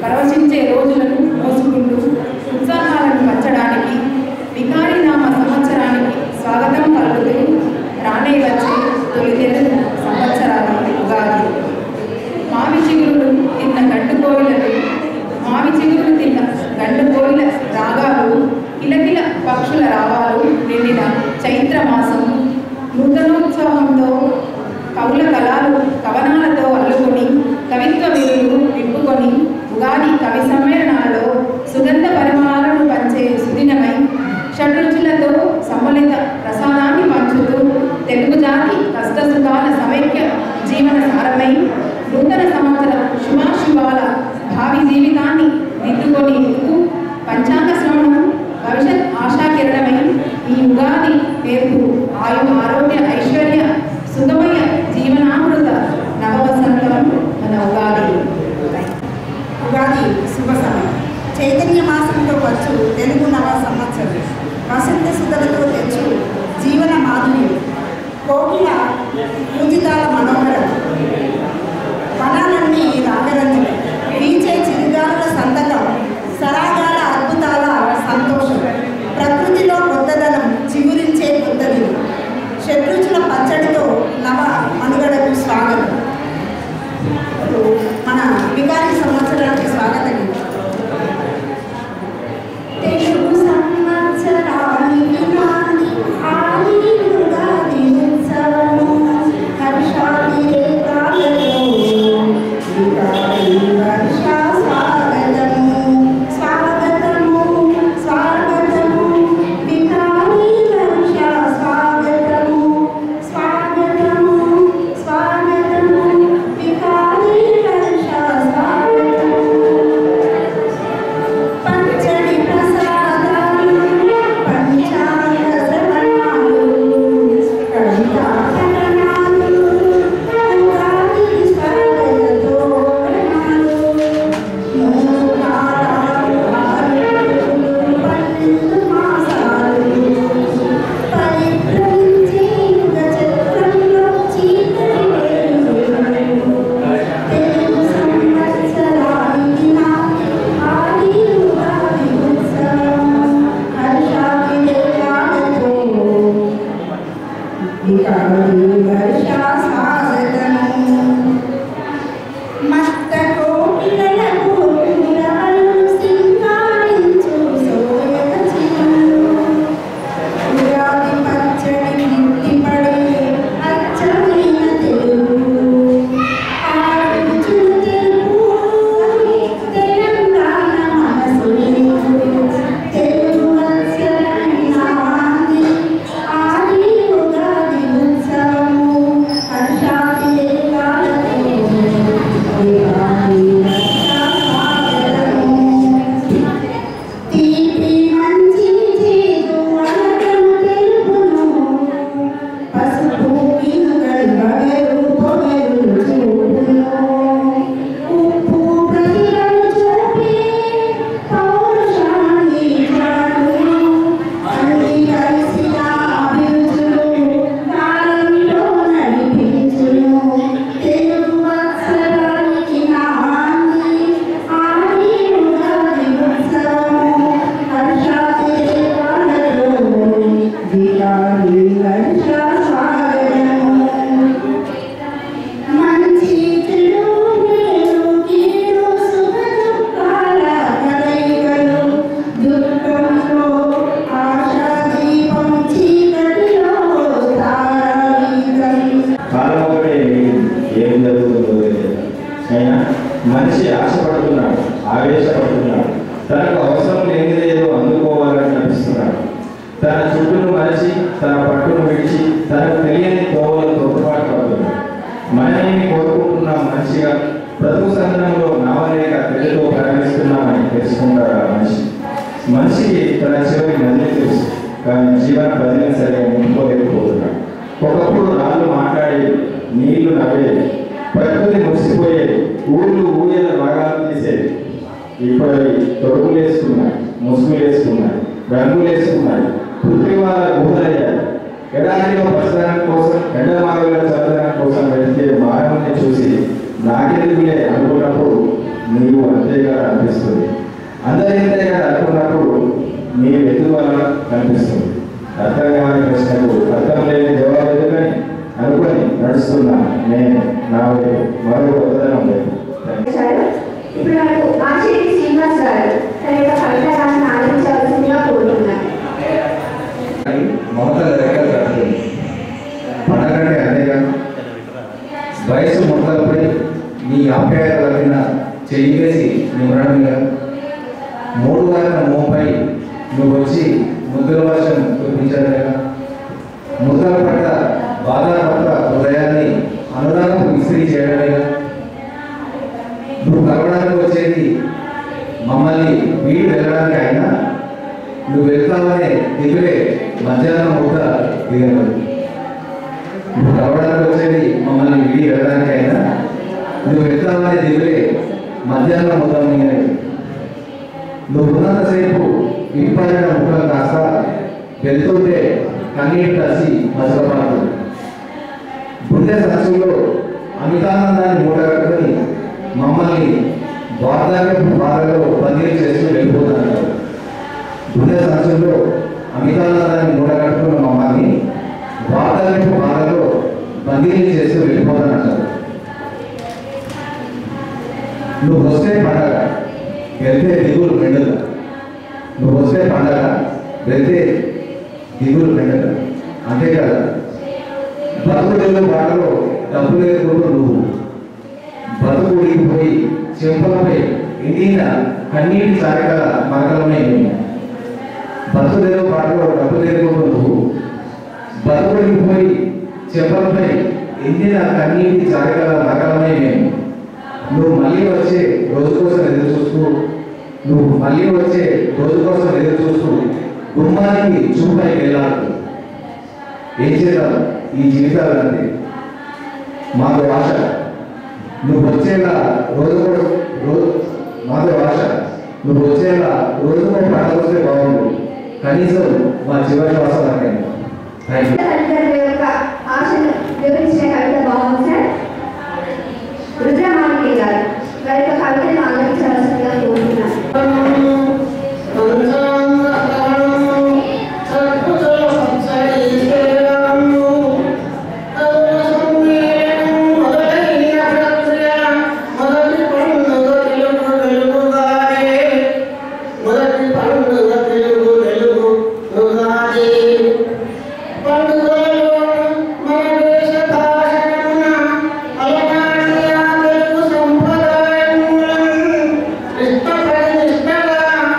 పరవశించే రోజులను మోసుకుంటూ ఉత్సాహాలను పంచడానికి వికారి నామ సంవత్సరానికి స్వాగతం పలుకుతూ రానే వచ్చే తొలి తెలుగు సంవత్సరాల ఉగాది మావి చిగురులు తిన్న గండు కోయిలలు మావి చిగురులు తిన్న గండు కోయిల రాగాలు కిలకిల పక్షుల రావాలు నిండిన చైత్ర మాసం నూతనోత్సవంతో కవుల కళలు కవనాలతో అల్లుకొని కవిత్వ విరులు నింపుకొని ఉగాది కవి సమ్మేళనాలలో సుగంధ పరిమళాలను పంచే సుదినమై షడ్రుచులతో సమ్మలిత ప్రసాదాన్ని పంచుతూ తెలుగు జాతి కష్టసుఖాల సమైక్య జీవన సారమై నూతన సంవత్సర శుభాశుభాల భావి జీవితాన్ని దిద్దుకొని ఎదుగు పంచాంగ శ్రవణం భవిష్యత్ ఆశాకిరణమై ఈ ఉగాది పేరు ఆయు ఆరోగ్య ఐశ్వర్య సుఖమయ జీవనామృత నవవసంతం మన ఉగాది ఉగాది శుభ సమయం చైతన్య మాసంతో వచ్చు తెలుగు నవ సంవత్సరం వసంత సుధలతో తెచ్చు జీవన మాధుర్యం కోకిల పూజితాల మనోహరం వనాలన్నీ రాగరంజన వీచే చిరుగాలుల సంతకం సరాగాల అద్భుతాల సంతోషం ప్రకృతిలో కొత్తదనం చిగురించే కొత్తది షడ్రుచుల పచ్చడితో నవ మనుగడకు స్వాగతం ఇప్పుడు మన వికారి సంవత్సరానికి స్వాగతం తెలుగు సంవత్సరానికి నాంది ఆది ఉగాది ఉత్సవము హర్షాది రేఖాలలో వికారి వర్ష స్వాగతము స్వాగతము స్వాగతము వికారి వర్ష స్వాగతము స్వాగతము స్వాగతము వికారి వర్ష స్వాగతము పంచడి ప్రసాదాలు పంచాంగ శ్రవణాలు కవితా పఠనాలు ఉగాది స్వాగత తోరణాలు నూతనాలు పన్నెండు మాసాలు పరిభ్రమించే యుగ చక్రంలో చీకటి వేలు తెలుగు సంవత్సరానికి నాటి ఆది ఉగాది ఉత్సవం హర్షాది రేఖాలతో వికారి వర్ష స్వాగతము మత్త కోకిలలకు పురవలు సింగారించు సోయగ చిరులు ఉగాది పచ్చడి ముట్టిపడే అచ్చమైన తెలుగు ఆడుచులు తెలుగు తెలంగాణ మనసులు తెలుగు వత్సరాన్ని నాంది ఆది ఉగాది ఉత్సవము హర్షాది రేఖాలతో వికారి వర్ష స్వాగతము తీపి మంచి చేదు అలకను తెలుపును పసుపు ఇనుగలు బగరు పొగరు చూపును ఉప్పు ప్రతిలను చూపి పౌరుషాన్ని చాటును అన్ని కలిసిన అభిరుచులు కాలంలో నడిపించును తెలుగు వత్సరానికి నాంది ఆది ఉగాది ఉత్సవము హర్షాది రేఖాలతో వికారి వర్ష స్వాగతము మంచి చెడు మేలు కీడు సుఖ దుఃఖాల కలయికలు దుఃఖంలో ఆశా దీపం చీకటిలో తారాగీతం కాలం ఒకటే ఏం జరుగుతుందో తెలియదు అయినా మనిషి ఆశపడుతున్నాడు ఆవేశపడుతున్నాడు తనకు అవసరం లేనిదేదో అందుకోవాలని నడుస్తున్నాడు తన చుట్టూను మనిషి తన పట్టును విడిచి తనకు తెలియని తోవలు తొట్టుబాటు పడుతున్నాడు మనమేమి కోరుకుంటున్నాం మనిషిగా బ్రతుకు సందర్భంలో నావలేక తెల్లతో ప్రయాణిస్తున్నామని తెలుసుకుంటాడు ఆ మనిషి మనిషికి తన చివరి మంది తెలుసు కానీ జీవన బదిలీ సరిగా ముట్టుకోలేకపోతున్నాడు ఒకప్పుడు రాళ్ళు మాట్లాడేది నీళ్లు నవ్వేది ప్రకృతి మురిసిపోయేది ఊళ్ళు ఊయల భాగాలు తీసేది ఇప్పుడు అవి తొడుగులు వేసుకున్నాయి ముసుగులు వేసుకున్నాయి రంగులు వేసుకున్నాయి పృథ్వీ వాళ్ళ గుహలయ్యాయి ఎడారిలో పచ్చదనం కోసం ఎండమారుల చల్లదనం కోసం వెళ్తే భారాన్ని చూసి నాకెందుకులే అనుకున్నప్పుడు నీవు అంతేగా అనిపిస్తుంది అందరింతేగా అనుకున్నప్పుడు నీ ఎత్తువల కనిపిస్తుంది అర్థం కాని ప్రశ్నకు అర్థం లేని జవాబు ఎదురని అనుకొని నడుస్తున్నా నేను నా వైపు మరో వదనం లేదు సార్ ఇప్పుడు మనకు మాచేటి శ్రీనివాస్ గారు తన యొక్క కవిత గానం ఆలోచించవలసిందిగా కోరుతున్నాను మమత రెక్కలు కట్టుకుంది పండగంటే అంతేగా వయసు మొదలపై నీ ఆప్యాయత మీద చెయ్యి వేసి నిమరణంగా మూడు వారిన మోపై నువ్వు వచ్చి ముద్దుల వర్షం కురిపించాడుగా ముద్దల పట్ల బాధాపట్ల హృదయాన్ని అనురాగం విసిరి చేయడమేగా నువ్వు కలవడానికి వచ్చేది మమ్మల్ని వీడి వెళ్ళడానికి అయినా నువ్వు వెళ్తావనే దిగులే మధ్యాహ్నం ముద్ద దిగదు నువ్వు కలవడానికి వచ్చేది మమ్మల్ని విడి వెళ్ళడానికి అయినా నువ్వు వెళ్తావనే దిగులే మధ్యాహ్నం ముద్ద మిగలేదు నువ్వు ఉన్నంతసేపు విప్పడిన ముఖం కాస్త వెళ్తుంటే కన్నీటి రాసి మసలపడుతుంది గుండె సంచుల్లో అమితానందాన్ని మూటగట్టుకుని మమ్మల్ని వార్ధాక్యపు బాధలో బందీ చేస్తూ వెళ్ళిపోతున్నారు గుండె సంచుల్లో అమితానందాన్ని మూటగట్టుకున్న మమ్మల్ని వార్ధాక్యపు బాధలో బందీలు చేస్తూ వెళ్ళిపోతానంటారు నువ్వు వస్తే పండగ వెళ్తే దిగులు మెండుగా నువ్వు వస్తే పండగ వెళ్తే దిగులు మెండుగా అంతేకాదు బతుకుడు బాటలో డబ్బు లేకుండా నువ్వు బతుకు ఉడికిపోయి చెంపలపై ఎండిన కన్నీటి చారికల మరకలమే నువ్వు బతుకుదేవ బాటలో డబ్బు లేకుండా నువ్వు బతుకు ఉడికిపోయి చెంపలపై ఎండిన కన్నీటి చారికల మరకలమే మేము నువ్వు మళ్ళీ వచ్చే రోజు కోసం ఎదురు చూస్తూ నువ్వు మళ్ళీ వచ్చే రోజు కోసం ఎదురు చూస్తూ గుమ్మానికి చూపై వెళ్ళాలి ఏం చేద్దాం ఈ జీవితాలంటే మాకు ఆశ నువ్వు వచ్చేలా రోజు కూడా రోజు మాకు ఆశ నువ్వు వచ్చేలా రోజుకో పండుగ వస్తే బాగుండు కనీసం మా చివరి శ్వాస వరకే థ్యాంక్ యూ తల్లిదండ్రుల యొక్క ఆశను వివరించిన కవిత బాగుంది సార్ రుద్రమాణికి గారు వారి యొక్క కవితను ఆలోచించవలసిందిగా కోరుతున్నాను సంప్రదాయం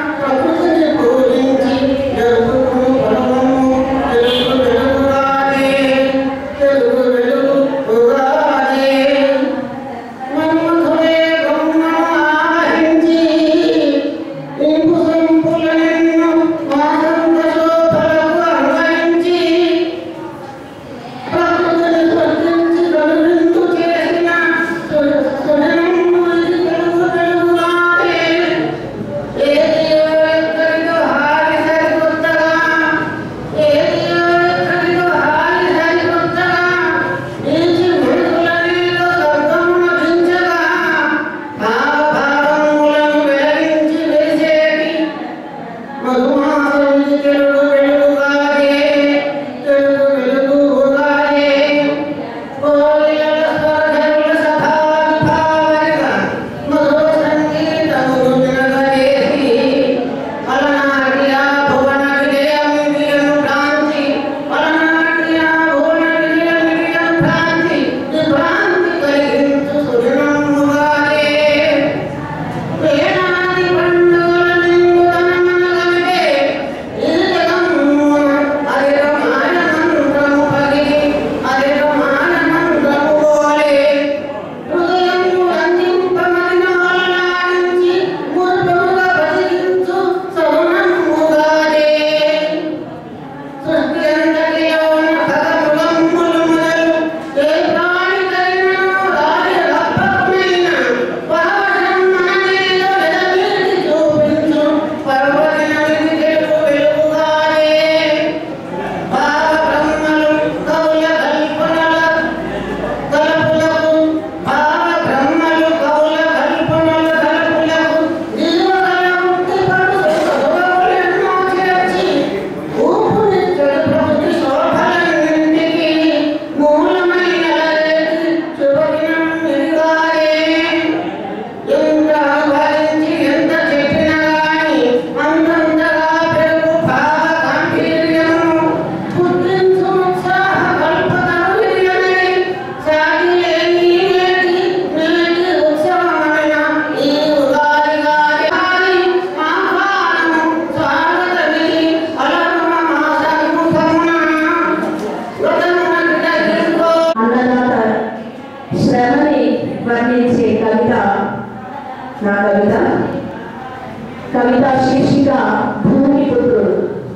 నా కవిత కవిత శీర్షిక భూమి పుత్రుడు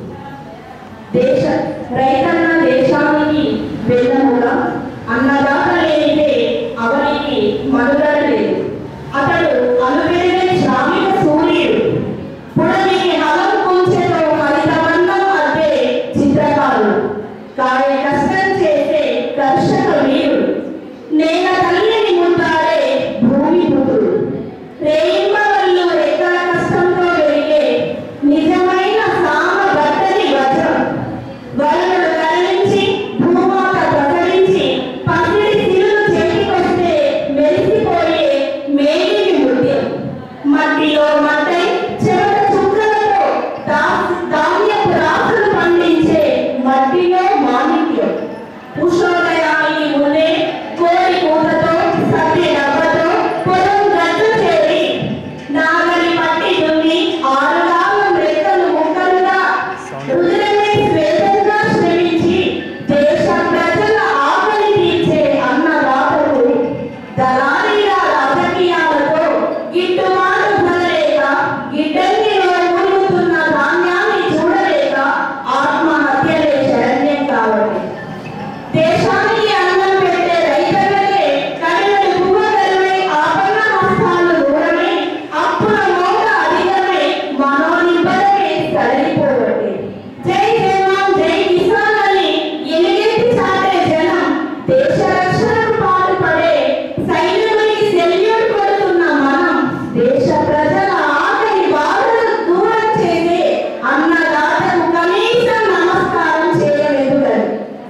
దేశ రైతన్న దేశానికి వెన్నముగా అన్నదాత లేనిదే అవనికి మనుగడ లేదు అతడు అనుపెరిగిన శ్రామిక సూర్యుడు పుడమికి హలం కుంచెతో హరితవర్ణం అద్దే చిత్రకారుడు కాయ కష్టం చేసే కర్షక వీరుడు నేల తల్లిని ముద్దాడే భూమి పుత్రుడు రేయింబవళ్ళు రెక్కల కష్టంతో పెరిగే నిజమైన సామ బట్టని వజ్రం వరుణుడు కరుణించి భూమాత ప్రసరించి పసిడి సిరులు చేతికొస్తే మెరిసిపోయే మేలిమి ముత్యం మట్టిలో మట్టై చెమట చుక్కలతో దా- ధాన్యపు రాసులు పండించే మట్టిలో మాణిక్యం ఉషోదయానికి ముందే కోడి కూతతో సత్య డబ్బతో పొలం గట్టు చేరి నాగలి పట్టి దున్ని ఆరుగాలం రెక్కలు ముక్కలుగా రుద్రమే శ్వేతంగా శ్రమించి దేశ ప్రజల ఆకలి తీర్చే అన్నదాతలు దళారీల రాజకీయాలతో గిట్టుబాటు ధరలేక గిడ్డంగిలో మూలుగుతున్న ధాన్యాన్ని చూడలేక ఆత్మహత్యలే శరణ్యం కావడం దేశానికి అన్నం పెట్టే రైతులకే కడిగడి భూగలువై ఆపన్న నష్టాలు దూరమై అప్పుల మోత అధికమై మనోనిబ్బరమే సరిపోవట్టే జై జవాన్ జై కిసాన్ అని ఎలుగెత్తి చాటే జనం దేశ రక్షణకు పాటుపడే సైన్యునికి సెల్యూట్ కొడుతున్న మనం దేశ ప్రజల ఆకలి బాధలు దూరం చేసే అన్నదాతకు కనీసం నమస్కారం చేయలేదు కదా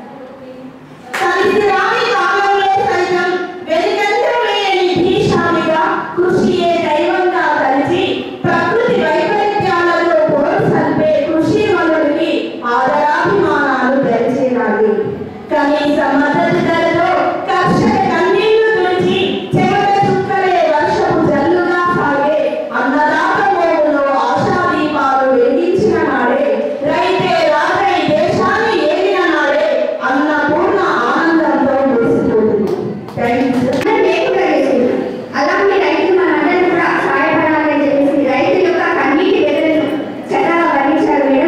కలిసిరాని కాలంలో సైతం వెనుకంజలేని భీషామిగా కృషియే దైవంగా తలిచి ప్రకృతి వైపరీత్యాలతో పోరు సల్పే కృషి వనుడికి ఆదరాభిమానాలు దరిచేనాలి కనీస మద్దతు ధరలో కర్షక కన్నీళ్లు తుడిచి చెమట చుక్కలే వర్షపు జల్లుగా సాగే అన్నదాత మోగులో ఆశాదీపాలు వెలిగించిన నాడే రైతే రాజై దేశాన్ని ఏలిన నాడే అన్నపూర్ణ ఆనందంతో మురిసిపోతుంది థ్యాంక్ యూ అందరూ లేకుండా చేసింది అలాంటి రైతు మనందరం కూడా సహాయపడాలని చెప్పేసి రైతు యొక్క కన్నీటి వేదనను చక్కగా వర్ణించారు మేడం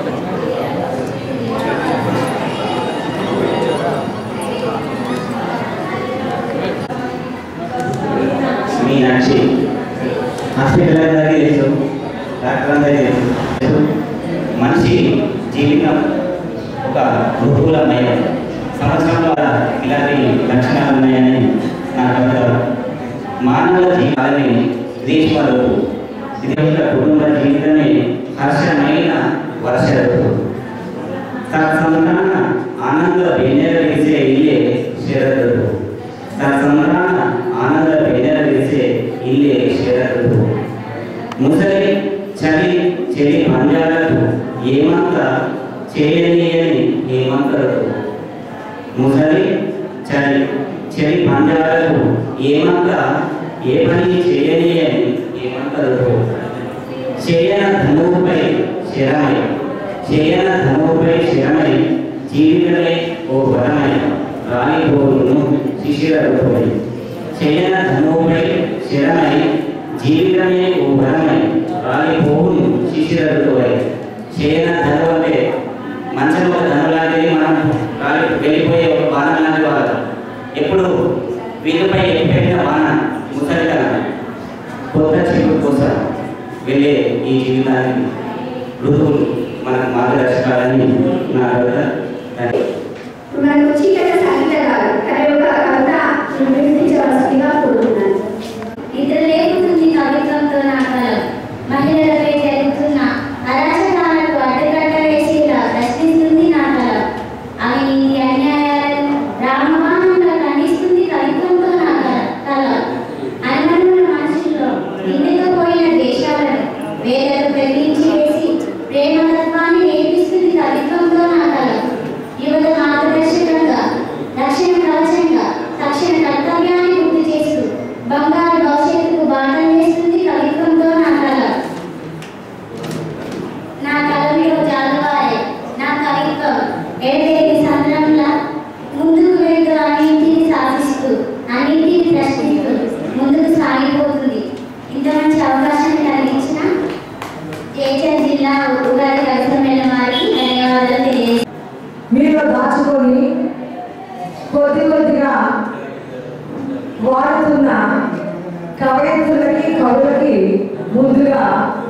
మీనాక్షి హాస్పిటల్ అందరికీ తెలుసు డాక్టర్ అందరికీ తెలుసు మనిషి జీవితం ఒక బహుళమయం సంవత్సరంలో ఇలాంటి లక్షణాలు ఉన్నాయని నా కవిత మానవ జీవితాన్ని గ్రీష్మలు ఇది ఒక కుటుంబ జీవితమే హర్షమైన వర్ష ఋతువు తత్సంతాన ఆనంద వెన్నెలవిసే ఇల్లే శరదృతు తత్సంతాన ఆనంద వెన్నెలవిసే ఇల్లే శరదృతు ముసలి చలి చెలి పంజాలకు ఏమంత చేయనీయని ఏమంత ఋతువు ముసలి చలి చెలి పంజాలకు ఏమంత ఏ పని చేయనీయని ఏమంత ఋతువు చేయన ధనువుపై శరమై చేయన ధనువుపై శరమై జీవితమే ఓ వరమై రాలిపోవును శిశిర రూపమై చేయన ధనువుపై శరమై జీవితమే ఓ వరమై రాలిపోవును శిశిర ఋతువై చేయన ధనువు అంటే మంచం ఒక ధను లాంటిది మనం రాలి వెళ్ళిపోయే ఒక బాణం లాంటి వాళ్ళు ఎప్పుడు వీళ్ళపై పెట్టిన బాణ ముసలితనం కొత్త చిగురు కోసం వెళ్ళే ఈ జీవితానికి ఋతువులు మనకు మార్గదర్శకాలని నా కవిత థాంక్యూ. మనకు చీకట సంగీత గారు తన యొక్క కవిత వినిపించవలసిందిగా కోరుతున్నాను నిద్ర లేపుతుంది కవిత్వంతో నా కలం మహిళలపై జరుగుతున్న అరాచకాలకు అడ్డుకట్ట వేసేలా ప్రశ్నిస్తుంది నా కలం అవినీతి అన్యాయాలను రామబాణంలో ఖండిస్తుంది కవిత్వంతో నా కల- కలం అనుమనుల మనుషుల్లో నిండుకుపోయిన దేశాలను వేలకు తగ్గించి వేసి ప్రేమతత్వాన్ని నేర్పిస్తుంది కవిత్వంతో నా కలం యువత మార్గదర్శకంగా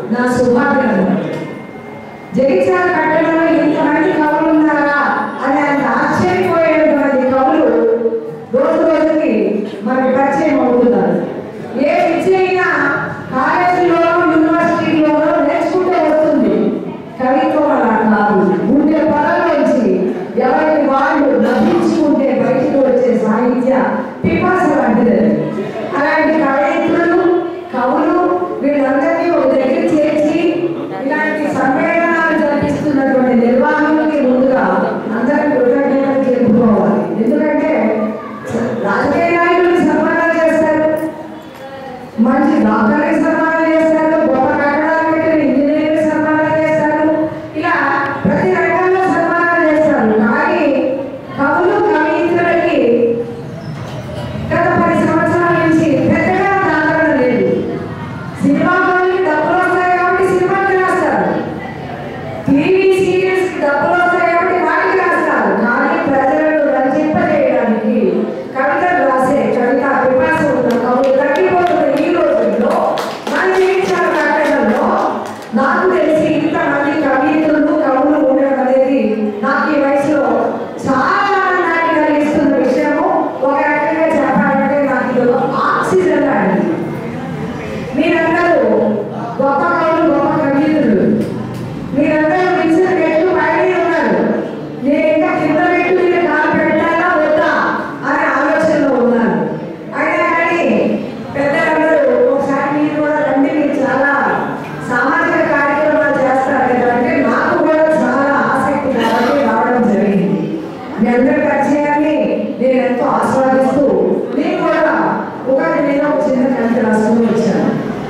నా శుభాభినందన జగిత్యాల పట్టణంలో ఇంతమంది కవులు ఉన్నారా అని అంత ఆశ్చర్యపోయేటువంటి కవులు రోజు రోజుకి మనకి పరిచయం అవుతున్నారు ఏ విద్య అయినా కాలేజీలోనో యూనివర్సిటీలోనో నేర్చుకుంటే వస్తుంది కవిత్వం అలా కాదు ఉండే పదలోంచి ఎవరికి వాళ్ళు లభించుకుంటే బయటకు వచ్చే సాహిత్య పిపాస లాంటిది అలాంటి కవయిత్రులు కవులు వీళ్ళందరినీ ఒక దగ్గర చేర్చి ఇలాంటి సమ్మేళనాలు జరిపిస్తున్నటువంటి నిర్వాహకులకి ముందుగా అందరం కృతజ్ఞతలు చెప్పుకోవాలి ఎందుకంటే రాజకీయ నాయకులు సన్మానాలు చేస్తారు మంచి డాక్టర్కి సన్మానం చేస్తారు గొప్ప కట్టడాలు పెట్టిన ఇంజనీర్కి సన్మానం చేస్తారు ఇలా ప్రతి రంగంలో సన్మానాలు చేస్తారు కానీ కవులు కవయిత్రులకి గత పది సంవత్సరాల నుంచి పెద్దగా ఆదరణ లేదు సినిమా వాళ్ళకి డబ్బులు వస్తాయి కాబట్టి సినిమాకి రాస్తారు టీవీ సీరియల్స్ కి డబ్బులు వస్తాయి కాబట్టి వాటికి రాస్తారు కానీ ప్రజలను రంజింపజేయడానికి కవితలు రాసే కవిత పిపాస ఉన్న కవులు తగ్గిపోతున్న ఈ రోజుల్లో మన జీవితాల కట్టడంలో నాకు తెలిసి ఇంతమంది కవిత్రులు కవులు ఉండడం అనేది నాకు ఈ వయసులో చాలా ఆనందాన్ని కలిగిస్తున్న విషయము ఒక రకంగా చెప్పాలంటే నాకు ఇది ఒక ఆక్సిజన్ లాంటిది మీరందరూ గొప్ప కవులు గొప్ప కవిత్రులు మీరందరూ మిక్సర్ పెట్టు బయట ఉన్నారు నేను ఇంకా కింద పెట్టు మీద కాలు పెట్టాలా వద్దా అనే ఆలోచనలో ఉన్నాను అయినా కానీ పెద్దలందరూ ఒకసారి మీరు కూడా రండి మీరు చాలా సామాజిక కార్యక్రమాలు చేస్తారు కదా అంటే నాకు కూడా చాలా ఆసక్తి కాబట్టి రావడం జరిగింది మీ అందరి పరిచయాన్ని నేను ఎంతో ఆస్వాదిస్తూ నేను కూడా ఒకటి మీద ఒక చిన్న కవిత రాసుకుని వచ్చాను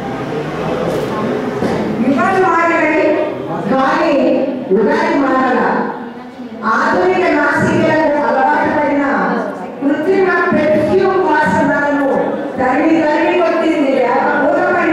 యుగాలు మారాయి కానీ ఉగాది మారాల ఆధునిక నాసికలకు అలవాటు పడిన కృత్రిమ పెర్ఫ్యూమ్ వాసనలను తరిమి తరిమి కొట్టింది వేప మూలపడి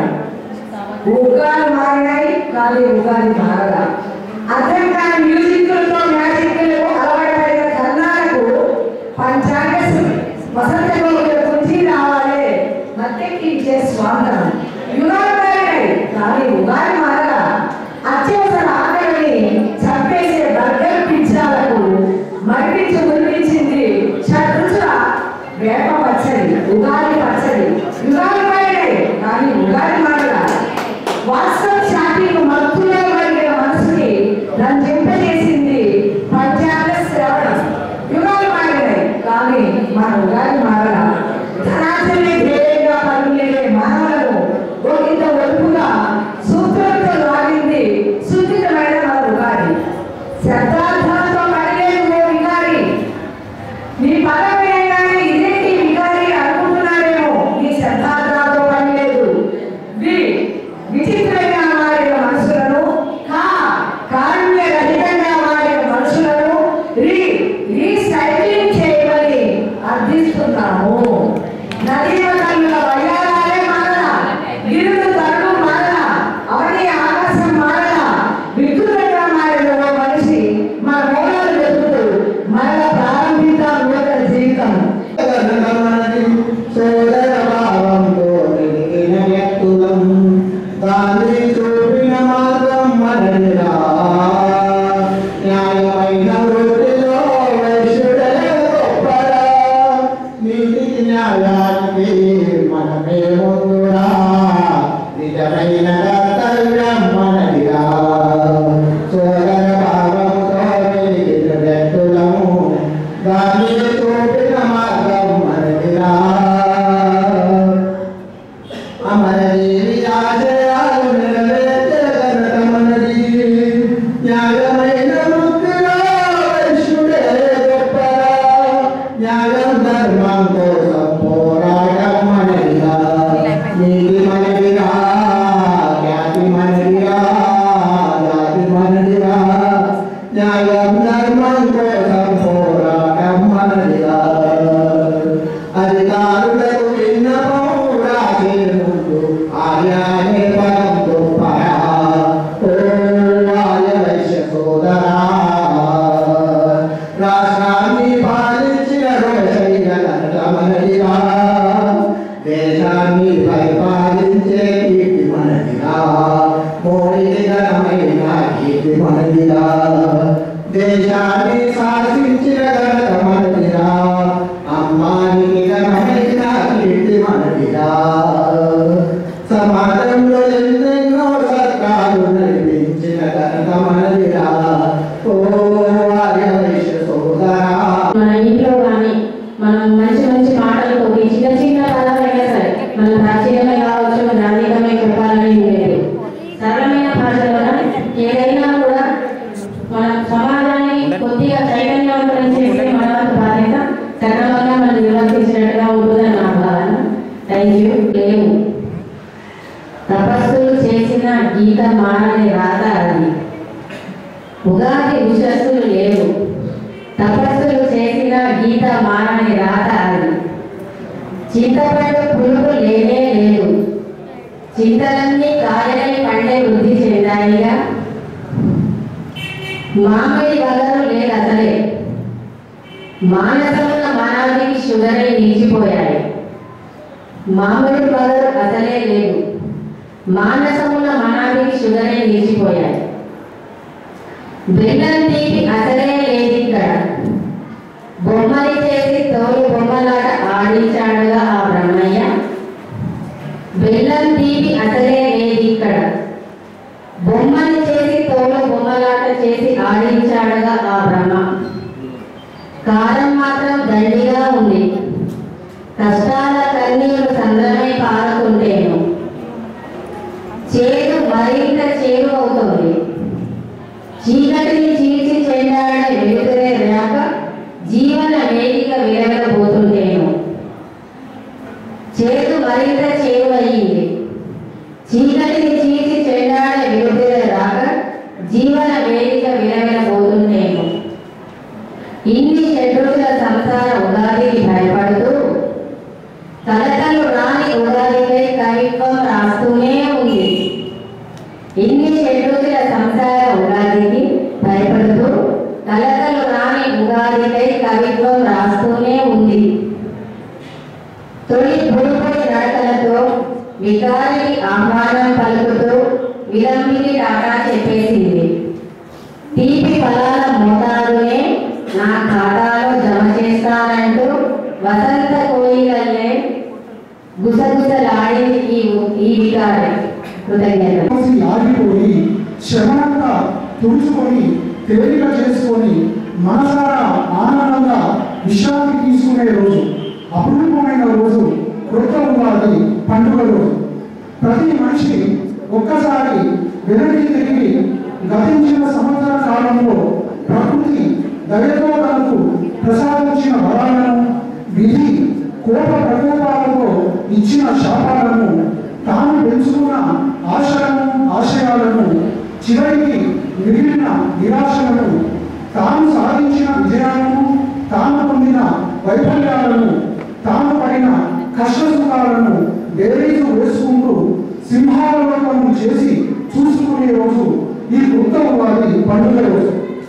ఉగాలు మారినాయి కానీ ఉగాది మారల అర్థం కాని మ్యూజిక్లతో మ్యాజిక్లకు అలవాటు పడిన కన్నాలకు పంచాంగ వసంత గోగుల గురించి రావాలి మత్తెక్కి ఇచ్చే స్వాగతం యుగాలు మారినాయి కానీ ఉగాది మారల అత్యవసర ఆకలిని చంపేసే బర్గర్ పిజ్జాలకు మరిపించి మురిపించింది షడ్రుచుల వేప పచ్చడి ఉగాది పచ్చడి యుగాలు మారినాయి కానీ ఉగాది మారల వాస్తవ శాంతికి మత్తులో కలిగిన మనసుని రంజింపజేసింది పంచాంగ శ్రవణం యుగాలు మారినాయి కానీ మన ఉగాది మారల ధనాచరణ ధ్యేయంగా పనిచేసే మానవులను ఒకంత ఒడుపుగా సూత్రంతో లాగింది సున్నితమైన మన ఉగాది శబ్దార్థాలతో పనిలేదు ఓ వికారి నీ పదం వేయగానే ఇదేంటి వికారి అనుకుంటున్నారేమో నీ శబ్దార్థాలతో పని లేదు వి విచిత్రంగా మారిన మనుషులను కా కారుణ్య రహితంగా మారిన మనుషులను రీ రీసైక్లింగ్ చేయమని అర్థిస్తున్నాము నదీమ కన్నుల వయ్యారాలే మారల గిరుడు తరుడు మారల అవని ఆకాశం మారల వికృతంగా మారిన ఓ మనిషి మన మూలాలు వెతుకుతూ మరల ప్రారంభిద్దాం నూతన జీవితం సోదర భావంతో నిలిగిన వ్యక్తులం గాంధీ చూపిన మార్గం మనదిరా న్యాయమైన వృత్తిలో వైశ్యుడే గొప్పరా నీతికి న్యాయానికి మనమే ముందురా నిజమైన కర్తవ్యం మనదిరా సోదర భావంతో నిలిగిన వ్యక్తులము గాంధీ చూపిన మార్గం మనదిరా అమరజీవి ఆశయాలు నెరవేర్చే ఘనత మనది న్యాయమైన వృత్తిలో వైశ్యుడే గొప్పరా న్యాయం ధర్మం కోసం పోరాటం మనదిరా నీతి మనదిరా ఖ్యాతి మనదిరా జాతి మనదిరా న్యాయం ధర్మం కోసం పోరాటం మనదిరా అధికారులకు విన్నపం రాసే ముందు ఆర్యానే పరం గొప్పరా ఓ ఆర్య వైశ్య సోదరా రాష్ట్రాన్ని పాలించిన రోషయ్య మనదిరా దేశాన్ని పరిపాలించే కీర్తి మనదిరా మనదిరా దేశాన్ని శాసించిన ఘనత మనదిరా అమ్మానికి ఘనమైన కీర్తి మనదిరా సమాజంలో ఎన్నెన్నో సత్కాలు నడిపించిన ఘనత మనదిరా ఓ ఆర్య వైశ్య సోదరా మన ఇంట్లో కానీ మనం మంచి మంచి మాటలతో చిన్న చిన్న పదాలైనా సరే మన ప్రాచీనమే కావచ్చు గ్రాంధికమే చెప్పాలని ఏం లేదు సరళమైన భాషలో ఏదైనా కూడా మన సమాజాన్ని కొద్దిగా చైతన్యవంతం చేసే మన వంతు బాధ్యత సక్రమంగా మనం నిర్వర్తించినట్టుగా ఉంటుందని నా భావన థ్యాంక్ యూ లేవు తపస్సులు చేసిన గీత మారని రాత అది ఉగాది ఉషస్సులు లేవు తపస్సులు చేసిన గీత మారని రాత అది చింతపండు పులుపు లేనే లేదు చింతలన్నీ కాయలై పండే వృద్ధి చెందాయిగా మామిడి వగరు లేదు అసలే మానసమున్న మనాదికి షుగరే నిలిచిపోయాయి మామిడి వగరు అసలే లేదు మానసమున్న మనాదికి షుగరే నిలిచిపోయాయి బెల్లం తీపి అసలే లేదు ఇక్కడ బొమ్మని చేసి తోలు బొమ్మలాట ఆడించాడుగా ఆ బ్రహ్మయ్య బెల్లం తీపి అసలే లేదు ఇక్కడ బొమ్మని చేసి తోలు బొమ్మలాట చేసి ఆడించాడుగా ఆ బ్రహ్మ కారం మాత్రం దండిగా ఉంది కష్టాల కన్నీరు సంద్రమై పారుతుంటేను చేదు మరింత చేదు అవుతుంది చీకటిని చీల్చి చెందాడని వెలుతురే రాక జీవన వేదిక విరగబోతుంటేను చేదు మరింత చేరువయ్యింది చీకటిని చీల్చి చెండాడే వెలుతురే రాక జీవన వేదిక విరగబోతుంటేను ఇన్ని షడ్రుచుల సంసార ఉగాదికి భయపడుతూ కలకలు రాని ఉగాదిపై కవిత్వం రాస్తూనే ఉంది ఇన్ని షడ్రుచుల సంసార ఉగాదికి భయపడుతూ కలకలు రాని ఉగాదిపై కవిత్వం రాస్తూనే ఉంది తొలి బుడుపడి నడకలతో వికారికి ఆహ్వానం పలుకుతూ విలంబికి టాటా చెప్పేసింది తీపి ఫలాల మోతాదునే నా ఖాతాలో జమ చేస్తానంటూ వసంత కోయిలల్లే గుసగుసలాడింది ఈ ఈ వికారి కృతజ్ఞతలు కలిసి ఆగిపోయి శ్రమనంతా తుడుచుకొని తేలిక చేసుకొని మనసారా ఆనందంగా విశ్రాంతి తీసుకునే రోజు అపరూపమైన రోజు కృత ఉగాది పండుగ రోజు ప్రతి మనిషి ఒక్కసారి వెనక్కి తిరిగి గతించిన సంవత్సర కాలంలో ప్రకృతి దయతో తనకు ప్రసాదించిన వరాలను విధి కోప ప్రకోపాలతో ఇచ్చిన శాపాలను తాను పెంచుకున్న ఆశలను ఆశయాలను చివరికి మిగిలిన నిరాశలను తాను సాధించిన విజయాలను తాను పొందిన వైఫల్యాలను తాను పడిన కష్ట సుఖాలను బేరీజు వేసుకుంటూ సింహావలోకనం చేసి చూసుకునే రోజు ఈ కృత ఉగాది పండుగ రోజు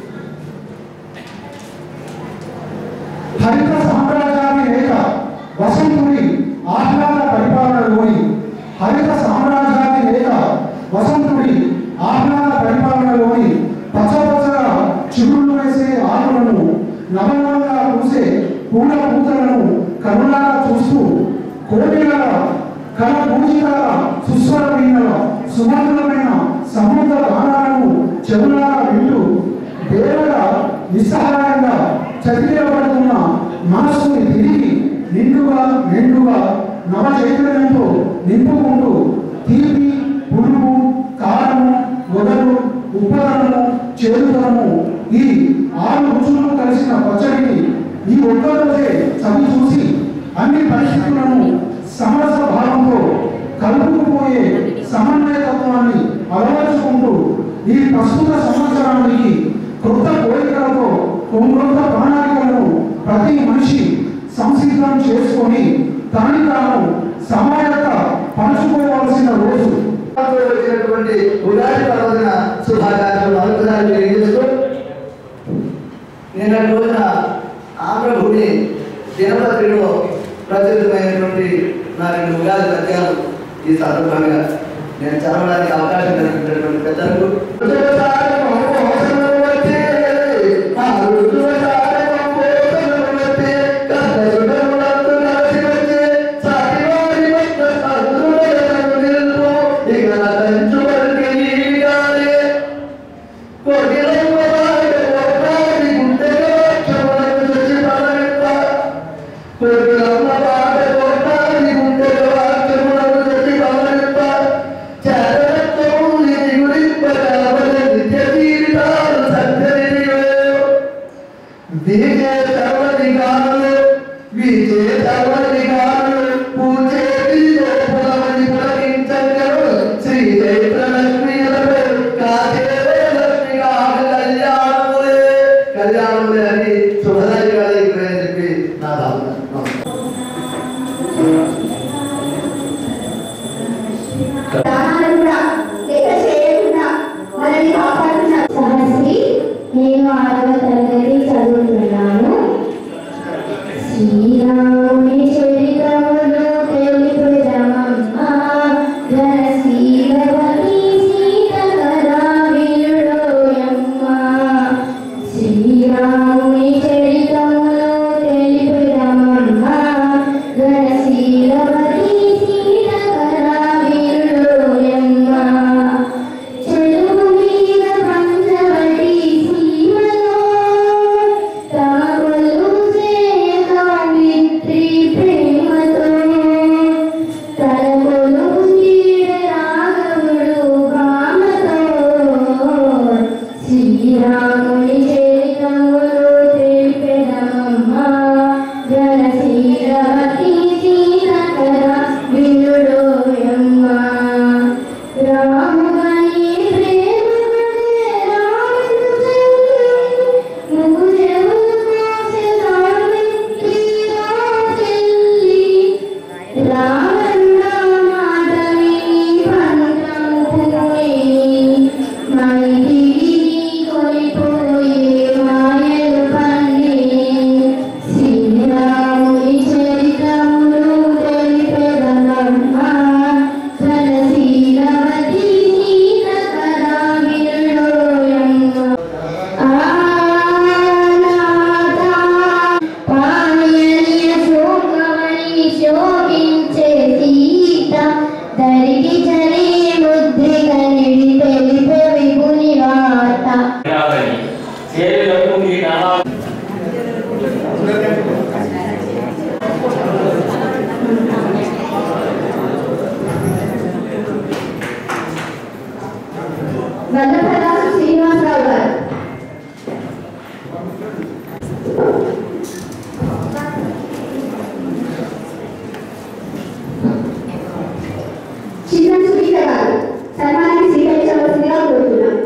హరిత సామ్రాజ్యాన్ని లేక వసంతుడి ఆహ్లాద పరిపాలనలోని హరిత సామ్రాజ్యాన్ని లేక వసంతుడి ఆహ్లాద పరిపాలనలోని పచ్చపచ్చగా చిగుళ్ళు వేసే ఆకులను నవనవంగా పూసే పూల పూతలను కనులారా చూస్తూ కోటిల కళ పూజికల సుస్వరమైన సుమధురమైన సముద్ర గానాలను చెవులారా వింటూ వేరగా నిస్సహాయంగా చదివేయబడుతున్న మనస్సుని తిరిగి నిండుగా నిండుగా నవ చైతన్యంతో నింపుకుంటూ తీపి పులుపు కారము వదలు ఉప్పదనము చేదుతనము ఈ ఆరు రుచులు కలిసిన పచ్చడిని ఈ ఒక్క రోజే చవి చూసి అన్ని పరిస్థితులను సమరస భావంతో కలుపుకుపోయే సమన్వయతత్వాన్ని అలవర్చుకుంటూ ఈ ప్రస్తుత సంవత్సరానికి కృత కోరికలతో కొంగొంత ప్రణాళికలను ప్రతి మనిషి సంసిద్ధం చేసుకొని తనని తాను సమాయత పంచుకోవాల్సిన రోజు వచ్చినటువంటి ఉగాది పర్వదిన శుభాకాంక్షలు అనుగ్రహాలు తెలియజేస్తూ నిన్నటి రోజున ఆంధ్రభూమి దినపత్రికలో ప్రచురితమైనటువంటి నా రెండు ఉగాది పద్యాలు ఈ సందర్భంగా నేను చదవడానికి అవకాశం కలిగినటువంటి పెద్దలకు ప్రాణాలు కూడా లెక్క చేయకుండా మనల్ని కాపాడుతున్న సహస్రి నేను ఆరవ తరగతి చదువుతున్నాను శ్రీరాముని చరితములు తెలుపుదమమ్మా ఘనశీలవతి సీతకరావిలుడోయమ్మా శ్రీరాముని చరితములు తెలుపుదమమ్మా ఘనశీలవతి సీతకరావిలుడోయమ్మా చెరువు మీద పంచవటి సీమలో తమకులు చేయకావిత్రి ప్రేమతో తలకులు తీర రాఘవుడు భామతో శ్రీరాముని చరితములు తెలిపెదమమ్మా జనశీలవతి సీతకర వినుడోయమ్మా రాముగని ప్రేమగనే రాముడు ముగు చెవులు కోసె సావిత్రి రాజెల్లి రామన్న మాట విని పంటము పోయి మైదిరి కొనిపోయి మాయలు పండి శ్రీరాముని చరితములు తెలిపెదమమ్మా ధనశీలవతి సీతకరావిరుడోయమ్మ పాయల్య శోకమణి శోభించే సీత దరికి చరి ముద్రిక నిడి తెలిపే విపుని వార్త వల్లభదాసు శ్రీనివాసరావు గారు చిన్న సునీత గారు సన్మానాన్ని స్వీకరించవలసిందిగా కోరుతున్నాం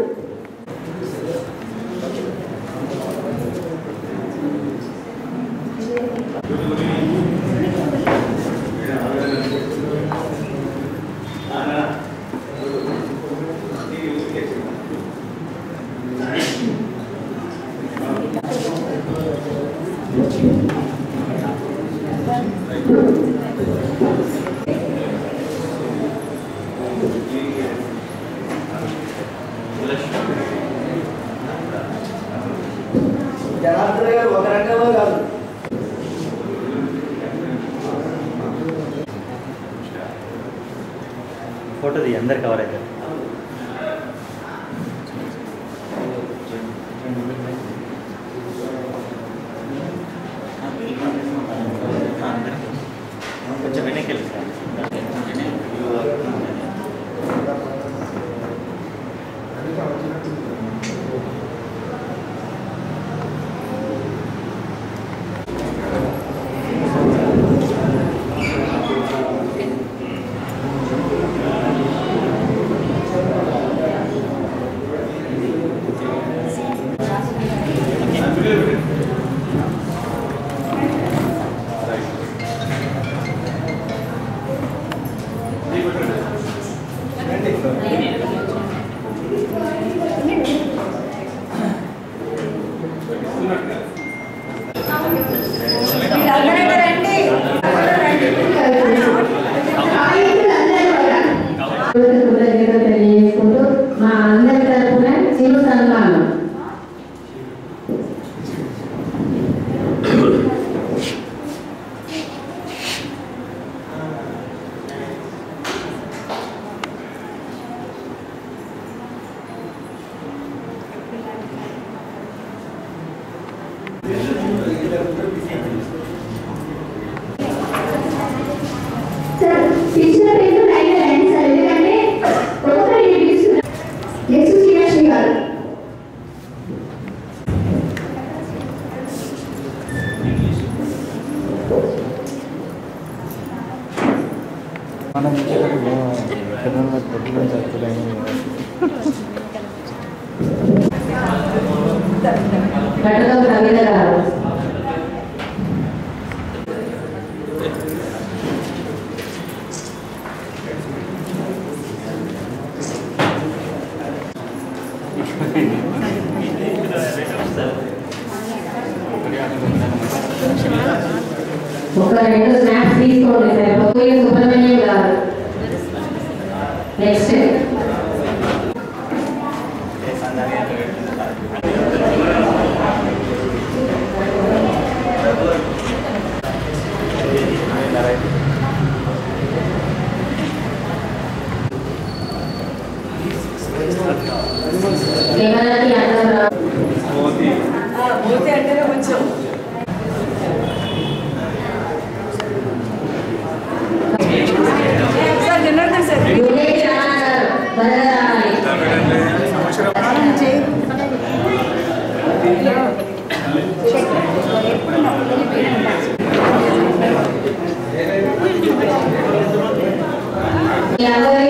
జనార్దన్ గారు ఒక రంగంలో కాదు ఫోటో తీ అందరు కవర్ అవుతారు కొంచెం వెనక్కి వెళ్ళి కృతజ్ఞతలు తెలియజేసుకుంటూ మా అందరి తరఫున చిరు సన్మానం సార్ పిలిచిన పేరు లైన్ రండి సార్ ఎందుకంటే ఒక్కొక్కరు ఇది పిలుస్తున్నారు నెక్స్ట్ శ్రీలక్ష్మి గారు మనం ఎక్కడన్నా కొట్టుకొని చదువులేము కట్టతో కవిత గారు ఒక రెండు స్నాప్స్ తీసుకోండి సార్ పొత్తుల సుబ్రహ్మణ్యం గారు నెక్స్ట్ కెమెరాకి అందరూ రా మూతి అంటేనే కొంచెం సార్ జనార్దన్ సార్ యువనేటి రాణా గారు త్వరగా రావాలి మీ అందరికీ